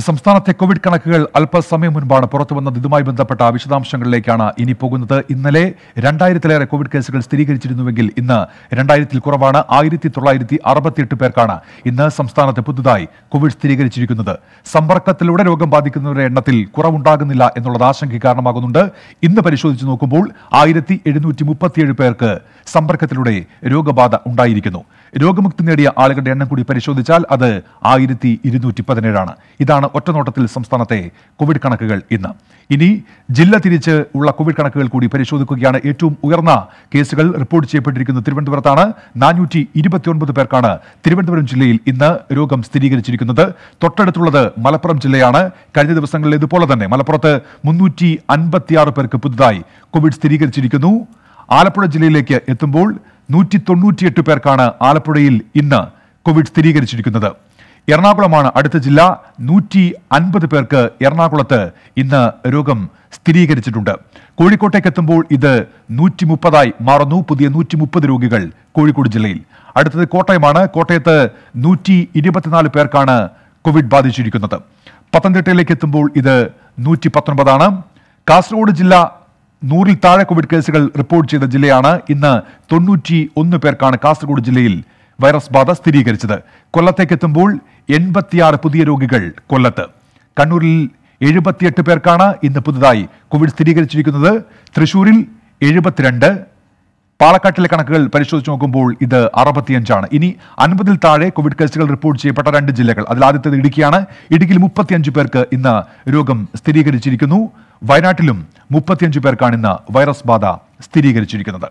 സംസ്ഥാനത്തെ കോവിഡ് കണക്കുകൾ അല്പസമയം മുൻപാണ് പുറത്തുവന്നത് ഇതുമായി ബന്ധപ്പെട്ട വിശദാംശങ്ങളിലേക്കാണ് ഇനി പോകുന്നത് ഇന്നലെ രണ്ടായിരത്തിലേറെ കോവിഡ് കേസുകൾ സ്ഥിരീകരിച്ചിരുന്നുവെങ്കിൽ ഇന്ന് രണ്ടായിരത്തിൽ കുറവാണ് ആയിരത്തി തൊള്ളായിരത്തി അറുപത്തിയെട്ട് പേർക്കാണ് ഇന്ന് സംസ്ഥാനത്ത് പുതുതായി കോവിഡ് സ്ഥിരീകരിച്ചിരിക്കുന്നത് സമ്പർക്കത്തിലൂടെ രോഗം ബാധിക്കുന്നവരുടെ എണ്ണത്തിൽ കുറവുണ്ടാകുന്നില്ല എന്നുള്ളത് ആശങ്ക കാരണമാകുന്നുണ്ട് ഇന്ന് പരിശോധിച്ച് നോക്കുമ്പോൾ ആയിരത്തി എഴുന്നൂറ്റി മുപ്പത്തിയേഴ് പേർക്ക് സമ്പർക്കത്തിലൂടെ രോഗബാധ ഉണ്ടായിരിക്കുന്നു രോഗമുക്തി നേടിയ ആളുകളുടെ എണ്ണം കൂടി പരിശോധിച്ചാൽ അത് ആയിരത്തി ഇരുന്നൂറ്റി പതിനേഴാണ് ഇതാണ് ഒറ്റനോട്ടത്തിൽ സംസ്ഥാനത്തെ കോവിഡ് കണക്കുകൾ ഇന്ന് ഇനി ജില്ല തിരിച്ച് ഉള്ള കോവിഡ് കണക്കുകൾ കൂടി പരിശോധിക്കുകയാണ് ഏറ്റവും ഉയർന്ന കേസുകൾ റിപ്പോർട്ട് ചെയ്യപ്പെട്ടിരിക്കുന്നത് തിരുവനന്തപുരത്താണ് നാനൂറ്റി ഇരുപത്തിയൊൻപത് പേർക്കാണ് തിരുവനന്തപുരം ജില്ലയിൽ ഇന്ന് രോഗം സ്ഥിരീകരിച്ചിരിക്കുന്നത് തൊട്ടടുത്തുള്ളത് മലപ്പുറം ജില്ലയാണ് കഴിഞ്ഞ ദിവസങ്ങളിൽ ഇതുപോലെ തന്നെ മലപ്പുറത്ത് മുന്നൂറ്റി അൻപത്തിയാറ് പേർക്ക് പുതുതായി കോവിഡ് സ്ഥിരീകരിച്ചിരിക്കുന്നു ആലപ്പുഴ ജില്ലയിലേക്ക് എത്തുമ്പോൾ നൂറ്റി തൊണ്ണൂറ്റിയെട്ട് പേർക്കാണ് ആലപ്പുഴയിൽ ഇന്ന് കോവിഡ് സ്ഥിരീകരിച്ചിരിക്കുന്നത് എറണാകുളമാണ് അടുത്ത ജില്ല നൂറ്റി അൻപത് പേർക്ക് എറണാകുളത്ത് ഇന്ന് രോഗം സ്ഥിരീകരിച്ചിട്ടുണ്ട് കോഴിക്കോട്ടേക്ക് എത്തുമ്പോൾ ഇത് നൂറ്റി മുപ്പതായി മാറുന്നു പുതിയ നൂറ്റി മുപ്പത് രോഗികൾ കോഴിക്കോട് ജില്ലയിൽ അടുത്തത് കോട്ടയമാണ് കോട്ടയത്ത് നൂറ്റി ഇരുപത്തിനാല് പേർക്കാണ് കോവിഡ് ബാധിച്ചിരിക്കുന്നത് പത്തനംതിട്ടയിലേക്ക് എത്തുമ്പോൾ ഇത് നൂറ്റി പത്തൊൻപതാണ് കാസർഗോഡ് ജില്ല നൂറിൽ താഴെ കോവിഡ് കേസുകൾ റിപ്പോർട്ട് ചെയ്ത ജില്ലയാണ് ഇന്ന് തൊണ്ണൂറ്റി ഒന്ന് പേർക്കാണ് കാസർഗോഡ് ജില്ലയിൽ വൈറസ് ബാധ സ്ഥിരീകരിച്ചത് കൊല്ലത്തേക്ക് എത്തുമ്പോൾ എൺപത്തിയാറ് പുതിയ രോഗികൾ കൊല്ലത്ത് കണ്ണൂരിൽ എഴുപത്തിയെട്ട് പേർക്കാണ് ഇന്ന് പുതുതായി കോവിഡ് സ്ഥിരീകരിച്ചിരിക്കുന്നത് തൃശൂരിൽ എഴുപത്തിരണ്ട് പാലക്കാട്ടിലെ കണക്കുകൾ പരിശോധിച്ച് നോക്കുമ്പോൾ ഇത് അറുപത്തിയഞ്ചാണ് ഇനി അൻപതിൽ താഴെ കോവിഡ് കേസുകൾ റിപ്പോർട്ട് ചെയ്യപ്പെട്ട രണ്ട് ജില്ലകൾ അതിൽ ആദ്യത്തേത് ഇടുക്കിയാണ് ഇടുക്കിയിൽ മുപ്പത്തിയഞ്ച് പേർക്ക് ഇന്ന് രോഗം സ്ഥിരീകരിച്ചിരിക്കുന്നു വയനാട്ടിലും മുപ്പത്തിയഞ്ച് പേർക്കാണ് ഇന്ന് വൈറസ് ബാധ സ്ഥിരീകരിച്ചിരിക്കുന്നത്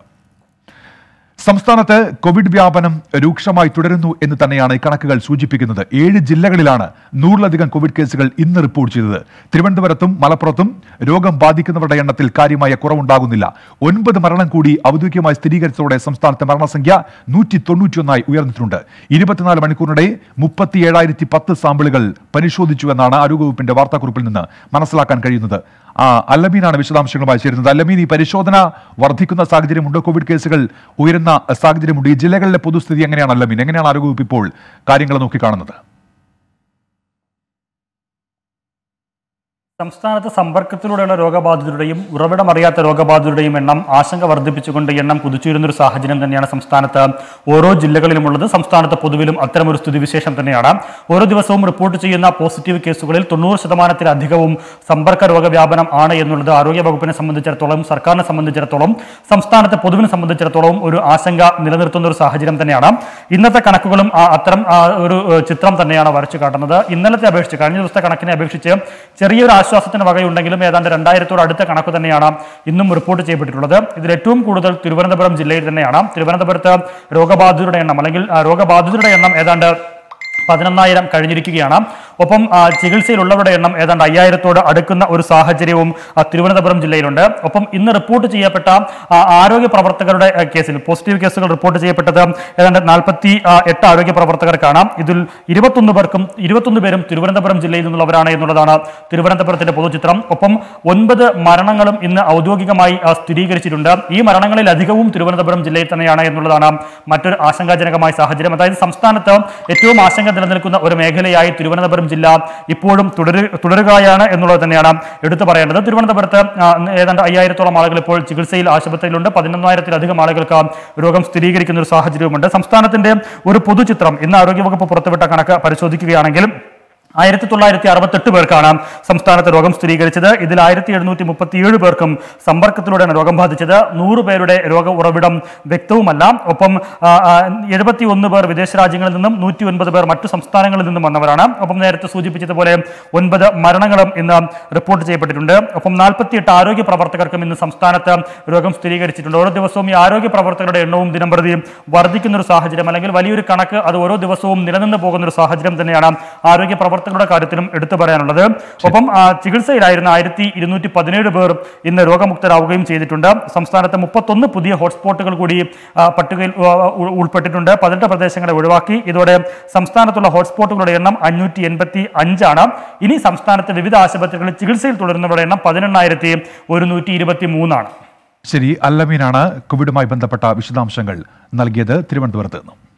സംസ്ഥാനത്ത് കോവിഡ് വ്യാപനം രൂക്ഷമായി തുടരുന്നു എന്ന് തന്നെയാണ് ഈ കണക്കുകൾ സൂചിപ്പിക്കുന്നത് ഏഴ് ജില്ലകളിലാണ് നൂറിലധികം കോവിഡ് കേസുകൾ ഇന്ന് റിപ്പോർട്ട് ചെയ്തത് തിരുവനന്തപുരത്തും മലപ്പുറത്തും രോഗം ബാധിക്കുന്നവരുടെ എണ്ണത്തിൽ കാര്യമായ കുറവുണ്ടാകുന്നില്ല ഒൻപത് മരണം കൂടി ഔദ്യോഗികമായി സ്ഥിരീകരിച്ചതോടെ സംസ്ഥാനത്തെ മരണസംഖ്യ നൂറ്റി തൊണ്ണൂറ്റിയൊന്നായി ഉയർന്നിട്ടുണ്ട് ഇരുപത്തിനാല് മണിക്കൂറിനിടെ മുപ്പത്തി ഏഴായിരത്തി പത്ത് സാമ്പിളുകൾ പരിശോധിച്ചു എന്നാണ് ആരോഗ്യവകുപ്പിന്റെ വാർത്താക്കുറിപ്പിൽ നിന്ന് മനസ്സിലാക്കാൻ കഴിയുന്നത് ആ അല്ലമീനാണ് വിശദാംശങ്ങളുമായി ചേരുന്നത് അല്ലമീൻ ഈ പരിശോധന വർദ്ധിക്കുന്ന സാഹചര്യമുണ്ട് കോവിഡ് കേസുകൾ ഉയരുന്ന സാഹചര്യമുണ്ട് ഈ ജില്ലകളിലെ പൊതുസ്ഥിതി എങ്ങനെയാണ് അല്ലമീൻ എങ്ങനെയാണ് ആരോഗ്യവകുപ്പ് ഇപ്പോൾ കാര്യങ്ങൾ നോക്കിക്കാണുന്നത് സംസ്ഥാനത്ത് സമ്പർക്കത്തിലൂടെയുള്ള രോഗബാധിതരുടെയും ഉറവിടമറിയാത്ത രോഗബാധിതരുടെയും എണ്ണം ആശങ്ക വർദ്ധിപ്പിച്ചുകൊണ്ട് എണ്ണം കുതിച്ചുയരുന്നൊരു സാഹചര്യം തന്നെയാണ് സംസ്ഥാനത്ത് ഓരോ ജില്ലകളിലുമുള്ളത് സംസ്ഥാനത്ത് പൊതുവിലും അത്തരമൊരു സ്ഥിതിവിശേഷം തന്നെയാണ് ഓരോ ദിവസവും റിപ്പോർട്ട് ചെയ്യുന്ന പോസിറ്റീവ് കേസുകളിൽ തൊണ്ണൂറ് ശതമാനത്തിലധികവും സമ്പർക്ക രോഗവ്യാപനം ആണ് എന്നുള്ളത് ആരോഗ്യ വകുപ്പിനെ സംബന്ധിച്ചിടത്തോളം സർക്കാരിനെ സംബന്ധിച്ചിടത്തോളം സംസ്ഥാനത്തെ പൊതുവിനെ സംബന്ധിച്ചിടത്തോളം ഒരു ആശങ്ക നിലനിർത്തുന്ന ഒരു സാഹചര്യം തന്നെയാണ് ഇന്നത്തെ കണക്കുകളും ആ അത്തരം ആ ഒരു ഏഹ്, ചിത്രം തന്നെയാണ് വരച്ചു കാട്ടുന്നത് ഇന്നലത്തെ അപേക്ഷിച്ച് കഴിഞ്ഞ ദിവസത്തെ കണക്കിനെ അപേക്ഷിച്ച് ചെറിയൊരു ആശ്വാസത്തിന് വകയുണ്ടെങ്കിലും ഏതാണ്ട് രണ്ടായിരത്തോട് അടുത്ത കണക്ക് തന്നെയാണ് ഇന്നും റിപ്പോർട്ട് ചെയ്യപ്പെട്ടിട്ടുള്ളത് ഇതിൽ ഏറ്റവും കൂടുതൽ തിരുവനന്തപുരം ജില്ലയിൽ തന്നെയാണ് തിരുവനന്തപുരത്ത് രോഗബാധിതരുടെ എണ്ണം അല്ലെങ്കിൽ ആ, രോഗബാധിതരുടെ എണ്ണം ഏതാണ്ട് പതിനൊന്നായിരം കഴിഞ്ഞിരിക്കുകയാണ് ഒപ്പം ആ, ചികിത്സയിലുള്ളവരുടെ എണ്ണം ഏതാണ്ട് അയ്യായിരത്തോട് അടുക്കുന്ന ഒരു സാഹചര്യവും ആ, തിരുവനന്തപുരം ജില്ലയിലുണ്ട് ഒപ്പം ഇന്ന് റിപ്പോർട്ട് ചെയ്യപ്പെട്ട ആ, ആരോഗ്യ പ്രവർത്തകരുടെ ആ, കേസിൽ പോസിറ്റീവ് കേസുകൾ റിപ്പോർട്ട് ചെയ്യപ്പെട്ടത് ഏതാണ്ട് നാൽപ്പത്തി എട്ട് ആരോഗ്യ പ്രവർത്തകർക്കാണ് ഇതിൽ ഇരുപത്തൊന്ന് പേർക്കും ഇരുപത്തൊന്ന് പേരും തിരുവനന്തപുരം ജില്ലയിൽ നിന്നുള്ളവരാണ് എന്നുള്ളതാണ് തിരുവനന്തപുരത്തിന്റെ പൊതുചിത്രം ഒപ്പം ഒൻപത് മരണങ്ങളും ഇന്ന് ഔദ്യോഗികമായി ആ, സ്ഥിരീകരിച്ചിട്ടുണ്ട് ഈ മരണങ്ങളിൽ അധികവും തിരുവനന്തപുരം ജില്ലയിൽ തന്നെയാണ് എന്നുള്ളതാണ് മറ്റൊരു ആശങ്കാജനകമായ സാഹചര്യം അതായത് സംസ്ഥാനത്ത് ഏറ്റവും ആശങ്ക നിലനിൽക്കുന്ന ഒരു മേഖലയായി തിരുവനന്തപുരം ജില്ല ഇപ്പോഴും തുടരു തുടരുകയാണ് എന്നുള്ളത് തന്നെയാണ് എടുത്തു പറയേണ്ടത് തിരുവനന്തപുരത്ത് ആ, ഏതാണ്ട് അയ്യായിരത്തോളം ആളുകൾ ഇപ്പോൾ ചികിത്സയിൽ ആശുപത്രിയിലുണ്ട് പതിനൊന്നായിരത്തിലധികം ആളുകൾക്ക് രോഗം സ്ഥിരീകരിക്കുന്ന ഒരു സാഹചര്യവുമുണ്ട് സംസ്ഥാനത്തിന്റെ ഒരു പൊതുചിത്രം ഇന്ന് ആരോഗ്യവകുപ്പ് പുറത്തുവിട്ട കണക്ക് പരിശോധിക്കുകയാണെങ്കിൽ ആയിരത്തി തൊള്ളായിരത്തി അറുപത്തെട്ട് പേർക്കാണ് സംസ്ഥാനത്ത് രോഗം സ്ഥിരീകരിച്ചത് ഇതിൽ ആയിരത്തി എഴുന്നൂറ്റി മുപ്പത്തിയേഴ് പേർക്കും സമ്പർക്കത്തിലൂടെയാണ് രോഗം ബാധിച്ചത് നൂറ് പേരുടെ രോഗ ഉറവിടം വ്യക്തവുമല്ല ഒപ്പം എഴുപത്തി ഒന്ന് പേർ വിദേശ രാജ്യങ്ങളിൽ നിന്നും നൂറ്റി ഒൻപത് പേർ മറ്റു സംസ്ഥാനങ്ങളിൽ നിന്നും വന്നവരാണ് ഒപ്പം നേരത്തെ സൂചിപ്പിച്ചതുപോലെ ഒൻപത് മരണങ്ങളും ഇന്ന് റിപ്പോർട്ട് ചെയ്യപ്പെട്ടിട്ടുണ്ട് ഒപ്പം നാൽപ്പത്തിയെട്ട് ആരോഗ്യ പ്രവർത്തകർക്കും ഇന്ന് സംസ്ഥാനത്ത് രോഗം സ്ഥിരീകരിച്ചിട്ടുണ്ട് ഓരോ ദിവസവും ഈ ആരോഗ്യ പ്രവർത്തകരുടെ എണ്ണവും ദിനംപ്രതി വർദ്ധിക്കുന്ന ഒരു സാഹചര്യം അല്ലെങ്കിൽ വലിയൊരു കണക്ക് അത് ഓരോ ദിവസവും നിലനിന്ന് പോകുന്ന ഒരു സാഹചര്യം തന്നെയാണ് ആരോഗ്യ പ്രവർത്തകരുടെ കാര്യത്തിലും എടുത്തു പറയാനുള്ളത് ഒപ്പം ആ, ചികിത്സയിലായിരുന്ന ആയിരത്തി ഇരുന്നൂറ്റി പതിനേഴ് പേർ ഇന്ന് രോഗമുക്തരാവുകയും ചെയ്തിട്ടുണ്ട് സംസ്ഥാനത്ത് മുപ്പത്തൊന്ന് പുതിയ ഹോട്ട്സ്പോട്ടുകൾ കൂടി ആ, പട്ടികയിൽ ആ, ഉ- ഉൾപ്പെട്ടിട്ടുണ്ട് പതിനെട്ട് പ്രദേശങ്ങളെ ഒഴിവാക്കി ഇതോടെ സംസ്ഥാനത്തുള്ള ഹോട്ട്സ്പോട്ടുകളുടെ എണ്ണം അഞ്ഞൂറ്റി എൺപത്തി അഞ്ചാണ് ഇനി സംസ്ഥാനത്ത് വിവിധ ആശുപത്രികളിൽ ചികിത്സയിൽ തുടരുന്നവരുടെ എണ്ണം പതിനെണ്ണായിരത്തി ഒരുന്നൂറ്റി ഇരുപത്തി മൂന്നാണ് ശരി അല്ലമീനാണ് കോവിഡുമായി ബന്ധപ്പെട്ട വിശദാംശങ്ങൾ നൽകിയത് തിരുവനന്തപുരത്ത് നിന്നും